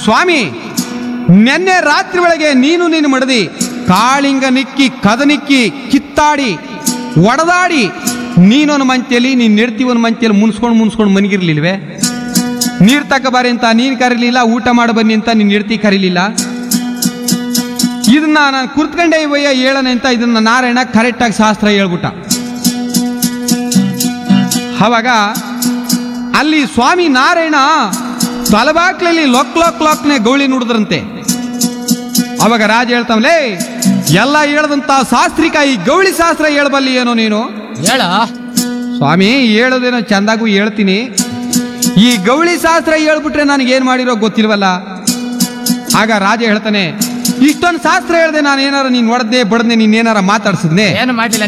ಸ್ವಾಮಿ ನೆನ್ನೆ ರಾತ್ರಿ ಒಳಗೆ ನೀನು ನೀನು ಮಡದಿ ಕಾಳಿಂಗ ನಿಕ್ಕಿ ಕದನಿಕ್ಕಿ ಕಿತ್ತಾಡಿ ಒಡದಾಡಿ ನೀನೊಂದು ಮಂತೆಯಲ್ಲಿ ನೀನ್ ನೆಡ್ತೀವೊಂದು ಮಂತೆಯಲ್ಲಿ ಮುನ್ಸ್ಕೊಂಡು ಮುನ್ಸ್ಕೊಂಡು ಮನಗಿರ್ಲಿಲ್ವೇ ನೀರ್ ತಕ ಬಾರಿ ಅಂತ ನೀನ್ ಕರೀಲಿಲ್ಲ ಊಟ ಮಾಡಿ ಬನ್ನಿ ಅಂತ ನೀನ್ ನೆಡ್ತಿ ಕರೀಲಿಲ್ಲ ಇದನ್ನ ನಾನು ಕುರ್ತ್ಕೊಂಡೆ ಇವಯ್ಯ ಹೇಳನೆ ಅಂತ ಇದನ್ನ ನಾರಾಯಣ ಕರೆಕ್ಟಾಗಿ ಶಾಸ್ತ್ರ ಹೇಳ್ಬಿಟ್ಟ ಅವಾಗ ಅಲ್ಲಿ ಸ್ವಾಮಿ ನಾರಾಯಣ ತಲಬಾಕ್ಲಲ್ಲಿ ಲೊಕ್ ಲೊಕ್ ಲೊಕ್ನೆ ಗೌಳಿ ನುಡಿದ್ರಂತೆ ಅವಾಗ ರಾಜ ಹೇಳ್ತಾವಲೇ ಎಲ್ಲ ಹೇಳ್ದಂತ ಶಾಸ್ತ್ರಿಕ ಈ ಗೌಳಿ ಶಾಸ್ತ್ರ ಹೇಳ್ಬಲ್ಲಿ ಏನೋ ನೀನು ಹೇಳ ಸ್ವಾಮಿ ಹೇಳೋದೇನೋ ಚಂದಾಗೂ ಹೇಳ್ತೀನಿ ಈ ಗೌಳಿ ಶಾಸ್ತ್ರ ಹೇಳ್ಬಿಟ್ರೆ ನನಗೆ ಏನ್ ಮಾಡಿರೋ ಗೊತ್ತಿಲ್ವಲ್ಲ ಆಗ ರಾಜ ಹೇಳ್ತಾನೆ ಇಷ್ಟೊಂದು ಶಾಸ್ತ್ರ ಹೇಳ್ದೆ ನಾನು ಏನಾರ ನೀನ್ ಹೊಡೆದೆ ಬಡದೆ ನೀನ್ ಏನಾರ ಮಾತಾಡ್ಸಿದ್ನೆ ಏನು ಮಾಡ್ಲಿಲ್ಲ